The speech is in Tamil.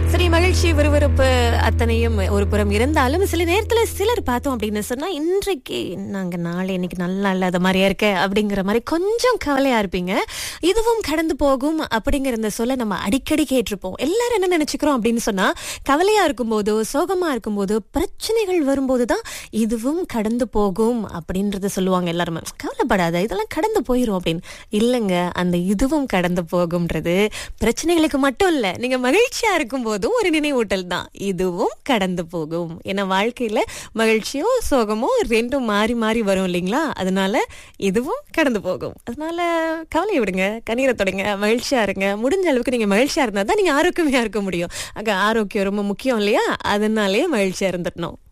சரி மகிழ்ச்சி விறுவிறுப்பு அத்தனையும் ஒரு புறம் இருந்தாலும் சில நேரத்துல சிலர் பார்த்தோம் அப்படின்னு சொன்னா இன்றைக்கு நாங்க நாளை இன்னைக்கு நல்லா இல்லாத மாதிரியா இருக்க அப்படிங்கிற மாதிரி கொஞ்சம் கவலையா இருப்பீங்க இதுவும் கடந்து போகும் அப்படிங்கிற இந்த சொல்ல நம்ம அடிக்கடி கேட்டிருப்போம் எல்லாரும் என்ன நினைச்சுக்கிறோம் அப்படின்னு சொன்னா கவலையா இருக்கும்போதோ சோகமா இருக்கும்போதோ பிரச்சனைகள் வரும்போதுதான் இதுவும் கடந்து போகும் அப்படின்றத சொல்லுவாங்க எல்லாருமே கவலைப்படாத இதெல்லாம் கடந்து போயிரும் அப்படின்னு இல்லைங்க அந்த இதுவும் கடந்து போகும்ன்றது பிரச்சனைகளுக்கு மட்டும் இல்ல நீங்க மகிழ்ச்சியா இருக்கும் போதும் ஒரு நினைவூட்டல் தான் இதுவும் கடந்து போகும் ஏன்னா வாழ்க்கையில மகிழ்ச்சியோ சோகமோ ரெண்டும் மாறி மாறி வரும் இல்லைங்களா அதனால இதுவும் கடந்து போகும் அதனால கவலையை விடுங்க கண்ணீரை தொடங்க மகிழ்ச்சியா இருங்க முடிஞ்ச அளவுக்கு நீங்க மகிழ்ச்சியா இருந்தா தான் நீங்க ஆரோக்கியமா இருக்க முடியும் அங்க ஆரோக்கியம் ரொம்ப முக்கியம் இல்லையா அதனாலேயே மகிழ்ச்சியா இருந்துடணும்